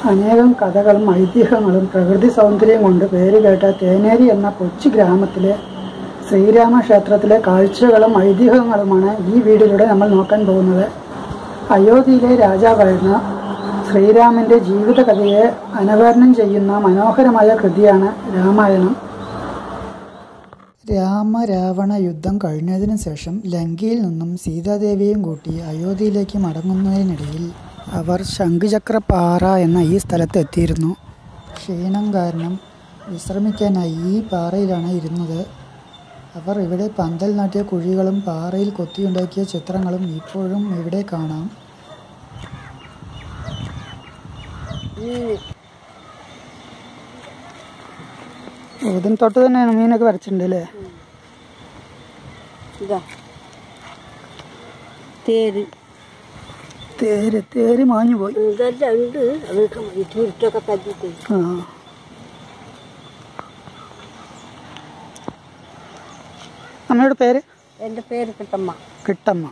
അനേകം കഥകളും ഐതിഹ്യങ്ങളും പ്രകൃതി സൗന്ദര്യം കൊണ്ട് പേരുകേട്ട തേനേരി എന്ന കൊച്ചു ഗ്രാമത്തിലെ ശ്രീരാമ ക്ഷേത്രത്തിലെ കാഴ്ചകളും ഐതിഹ്യങ്ങളുമാണ് ഈ വീഡിയോയിലൂടെ നമ്മൾ നോക്കാൻ പോകുന്നത് അയോധ്യയിലെ രാജാവായിരുന്ന ശ്രീരാമന്റെ ജീവിതകഥയെ അനാവരണം ചെയ്യുന്ന മനോഹരമായ കൃതിയാണ് രാമായണം രാമരാവണ യുദ്ധം കഴിഞ്ഞതിനു ശേഷം ലങ്കയിൽ നിന്നും സീതാദേവിയെയും കൂട്ടി അയോധ്യയിലേക്ക് മടങ്ങുന്നതിനിടയിൽ അവർ ശംഖുചക്രപ്പാറ എന്ന ഈ സ്ഥലത്ത് എത്തിയിരുന്നു ക്ഷീണം കാരണം വിശ്രമിക്കാനായി ഈ പാറയിലാണ് ഇരുന്നത് അവർ ഇവിടെ പന്തൽ നാട്ടിയ കുഴികളും പാറയിൽ കൊത്തിയുണ്ടാക്കിയ ചിത്രങ്ങളും ഇപ്പോഴും ഇവിടെ കാണാം ഇതിന് തൊട്ട് തന്നെയാണ് മീനൊക്കെ വരച്ചിട്ടുണ്ട് അല്ലേ ഇതാ തേര് തേര് തേര് മാഞ്ഞു പോയി ഇതെല്ലാം ഉണ്ട് അതൊക്കെ ഈ ചുരുട്ടൊക്കെ തല്ലിട്ട് ആ അമ്മയുടെ പേര് എൻ്റെ പേര് കിട്ടമ്മ കിട്ടമ്മ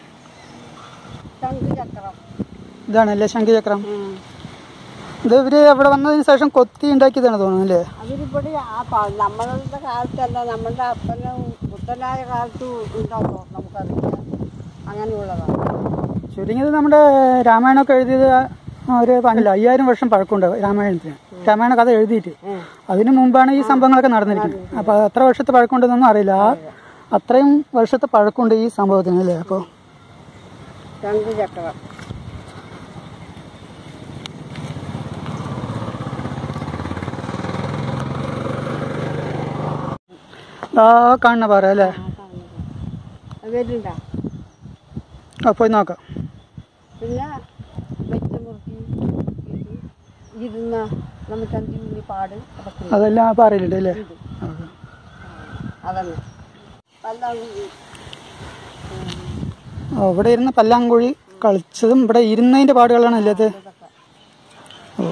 ശംഖുചക്രം ഇതാണല്ലേ ശംഖുചക്രം ഉം. ഇത് ഇവര് അവിടെ വന്നതിന് ശേഷം കൊത്തി ഉണ്ടാക്കിയതാണ് തോന്നുന്നു അല്ലേ അവരിവിടെ ആ പ- നമ്മളുടെ കാലത്തല്ല നമ്മളുടെ അപ്പനും പുത്തനായ കാലത്ത് ഉണ്ടാവോ നമുക്കറിയാം അങ്ങനെയുള്ളതാണ് ചുരുങ്ങിയത് നമ്മുടെ രാമായണമൊക്കെ എഴുതിയത് ഒരു പതിനല്ല അയ്യായിരം വർഷം പഴക്കമുണ്ട് രാമായണത്തിന് രാമായണ കഥ എഴുതിയിട്ട് ഉം. അതിനു മുമ്പാണ് ഈ സംഭവങ്ങളൊക്കെ നടന്നിരിക്കുന്നത് അപ്പോൾ അത് എത്ര വർഷത്തെ പഴക്കമുണ്ടെന്നൊന്നും അറിയില്ല ആ അത്രയും വർഷത്തെ പഴക്കമുണ്ട് ഈ സംഭവത്തിന് അല്ലേ അപ്പോൾ ശംഖുചക്രം ആ കാണുന്ന പാറ അല്ലേ വരുന്നുണ്ടാ ആ പോയി നോക്കാം പിന്നെ വെച്ചമുറുക്കി ഇരുന്ന നമുക്ക് അഞ്ചു പാട് അതൊക്കെ അതെല്ലാം ആ പാറയിലുണ്ട് അല്ലേ ആ. അതന്നെ പല്ലാങ്കുഴി ആ, ഇവിടെ ഇരുന്ന് പല്ലാങ്കുഴി കളിച്ചതും ഇവിടെ ഇരുന്നതിന്റെ പാടുകളാണ് അല്ലേ ഓ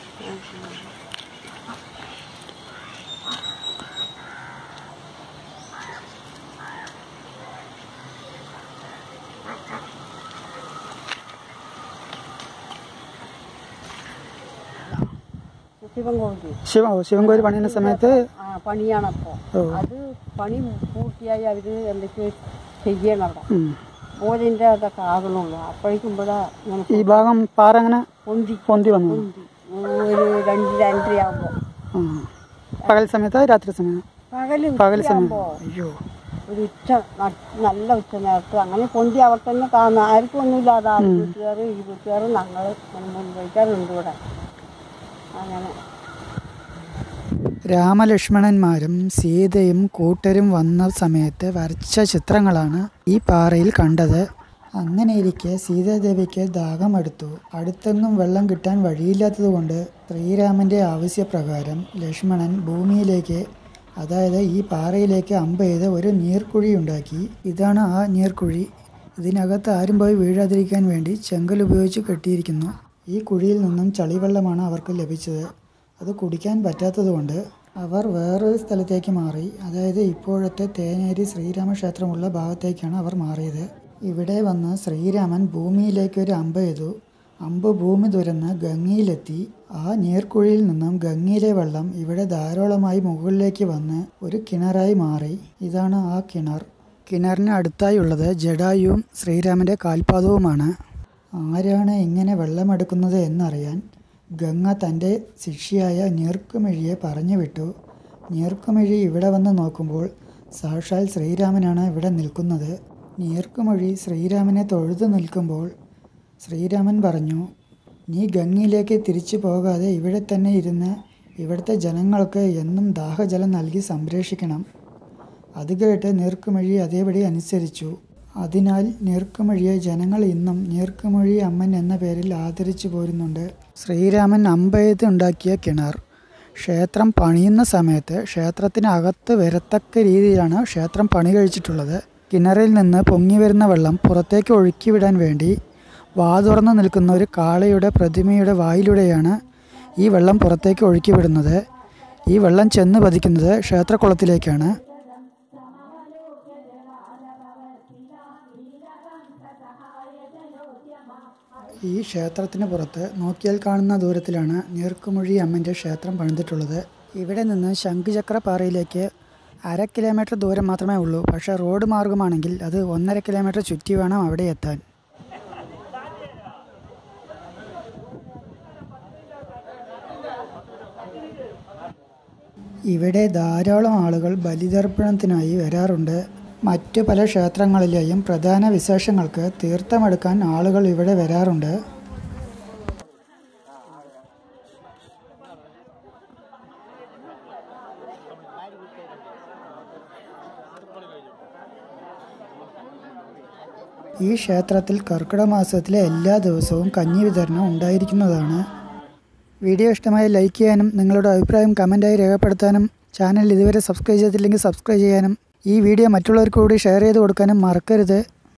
ശിവൻകോവിൽ ശിവ ഓ, ശിവൻകോയിൽ പണിയുന്ന സമയത്ത് ആ പണിയാണപ്പോ ഓ. അത് പണി പൂർത്തിയായി അവര് എന്തൊക്കെ ചെയ്യണം അവിടെ ഉം. ഓലിന്റെ അതൊക്കെ ആകണുള്ളൂ അപ്പോഴേക്കും ഇവിടെ ഇങ്ങനെ ഈ ഭാഗം പാറ അങ്ങനെ പൊന്തി പൊന്തി വന്നു പൊന്തി ഒരു രണ്ട് രണ്ടരയാകുമ്പോ ആ പകൽ സമയത്ത് രാത്രി സമയം പകല് പകൽ സമയം ഉച്ചയാകുമ്പോ അയ്യോ ഒരു ഉച്ച ന- നല്ല ഉച്ച നേരത്ത് അങ്ങനെ പൊന്തി അവിടെ തന്നെ കാണുന്ന ആർക്കും ഒന്നുമില്ലാതെ ആ വീട്ടുകാർ ഈ വീട്ടുകാർ ഞങ്ങൾ മുൻപൈക്കാരുണ്ട് ഇവിടെ അങ്ങനെ രാമലക്ഷ്മണന്മാരും സീതയും കൂട്ടരും വന്ന സമയത്ത് വരച്ച ചിത്രങ്ങളാണ് ഈ പാറയിൽ കണ്ടത് അങ്ങനെയിരിക്കെ സീതാദേവിക്ക് ദാഹമെടുത്തു അടുത്തെങ്ങും വെള്ളം കിട്ടാൻ വഴിയില്ലാത്തതുകൊണ്ട് ശ്രീരാമന്റെ ആവശ്യപ്രകാരം ലക്ഷ്മണൻ ഭൂമിയിലേക്ക് അതായത് ഈ പാറയിലേക്ക് അമ്പ ചെയ്ത് ഒരു നീർക്കുഴി ഉണ്ടാക്കി ഇതാണ് ആ നീർക്കുഴി ഇതിനകത്ത് ആരും പോയി വീഴാതിരിക്കാൻ വേണ്ടി ചെങ്കൽ ഉപയോഗിച്ച് കെട്ടിയിരിക്കുന്നു ഈ കുഴിയിൽ നിന്നും ചളിവെള്ളമാണ് അവർക്ക് ലഭിച്ചത് അത് കുടിക്കാൻ പറ്റാത്തതുകൊണ്ട് അവർ വേറൊരു സ്ഥലത്തേക്ക് മാറി അതായത് ഇപ്പോഴത്തെ തേനേരി ശ്രീരാമക്ഷേത്രമുള്ള ഭാഗത്തേക്കാണ് അവർ മാറിയത് ഇവിടെ വന്ന് ശ്രീരാമൻ ഭൂമിയിലേക്ക് ഒരു അമ്പ ചെയ്തു അമ്പ് ഭൂമി തുരന്ന് ഗംഗയിലെത്തി ആ നീർക്കുഴിയിൽ നിന്നും ഗംഗയിലെ വെള്ളം ഇവിടെ ധാരാളമായി മുകളിലേക്ക് വന്ന് ഒരു കിണറായി മാറി ഇതാണ് ആ കിണർ കിണറിന് അടുത്തായുള്ളത് ജഡായുവും ശ്രീരാമന്റെ കാൽപാദവുമാണ് ആരാണ് ഇങ്ങനെ വെള്ളമെടുക്കുന്നത് എന്നറിയാൻ ഗംഗ തൻ്റെ ശിഷ്യയായ നീർക്കുമിഴിയെ പറഞ്ഞു വിട്ടു നീർക്കുമിഴി ഇവിടെ വന്ന് നോക്കുമ്പോൾ സാക്ഷാൽ ശ്രീരാമനാണ് ഇവിടെ നിൽക്കുന്നത് നീർക്കുമൊഴി ശ്രീരാമനെ തൊഴുതു നിൽക്കുമ്പോൾ ശ്രീരാമൻ പറഞ്ഞു നീ ഗംഗയിലേക്ക് തിരിച്ചു പോകാതെ ഇവിടെ തന്നെ ഇരുന്ന് ഇവിടുത്തെ ജനങ്ങൾക്ക് എന്നും ദാഹജലം നൽകി സംരക്ഷിക്കണം അത് കേട്ട് നീർക്കുമൊഴി അതേപടി അനുസരിച്ചു അതിനാൽ നീർക്കുമൊഴിയെ ജനങ്ങൾ ഇന്നും നീർക്കുമൊഴി അമ്മൻ എന്ന പേരിൽ ആദരിച്ചു പോരുന്നുണ്ട് ശ്രീരാമൻ അമ്പയത്ത് ഉണ്ടാക്കിയ കിണർ ക്ഷേത്രം പണിയുന്ന സമയത്ത് ക്ഷേത്രത്തിനകത്ത് വരത്തക്ക രീതിയിലാണ് ക്ഷേത്രം പണി കഴിച്ചിട്ടുള്ളത് കിണറിൽ നിന്ന് പൊങ്ങി വരുന്ന വെള്ളം പുറത്തേക്ക് ഒഴുക്കിവിടാൻ വേണ്ടി വാ തുറന്നു നിൽക്കുന്ന ഒരു കാളയുടെ പ്രതിമയുടെ വായിലൂടെയാണ് ഈ വെള്ളം പുറത്തേക്ക് ഒഴുക്കിവിടുന്നത് ഈ വെള്ളം ചെന്ന് പതിക്കുന്നത് ക്ഷേത്രക്കുളത്തിലേക്കാണ് ഈ ക്ഷേത്രത്തിന് പുറത്ത് നോക്കിയാൽ കാണുന്ന ദൂരത്തിലാണ് നീർക്കുമൊഴി അമ്മൻ്റെ ക്ഷേത്രം പണിതിട്ടുള്ളത് ഇവിടെ നിന്ന് ശംഖുചക്രപ്പാറയിലേക്ക് അര കിലോമീറ്റർ ദൂരം മാത്രമേ ഉള്ളൂ പക്ഷേ റോഡ് മാർഗമാണെങ്കിൽ അത് ഒന്നര കിലോമീറ്റർ ചുറ്റി വേണം അവിടെ എത്താൻ ഇവിടെ ധാരാളം ആളുകൾ ബലിതർപ്പണത്തിനായി വരാറുണ്ട് മറ്റു പല ക്ഷേത്രങ്ങളിലെയും പ്രധാന വിശേഷങ്ങൾക്ക് തീർത്ഥമെടുക്കാൻ ആളുകൾ ഇവിടെ വരാറുണ്ട് ഈ ക്ഷേത്രത്തിൽ കർക്കിടക മാസത്തിലെ എല്ലാ ദിവസവും കഞ്ഞി വിതരണം ഉണ്ടായിരിക്കുന്നതാണ് വീഡിയോ ഇഷ്ടമായി ലൈക്ക് ചെയ്യാനും നിങ്ങളുടെ അഭിപ്രായം കമൻറ്റായി രേഖപ്പെടുത്താനും ചാനൽ ഇതുവരെ സബ്സ്ക്രൈബ് ചെയ്തില്ലെങ്കിൽ സബ്സ്ക്രൈബ് ചെയ്യാനും ഈ വീഡിയോ മറ്റുള്ളവർക്ക് കൂടി ഷെയർ ചെയ്ത് കൊടുക്കാനും മറക്കരുത്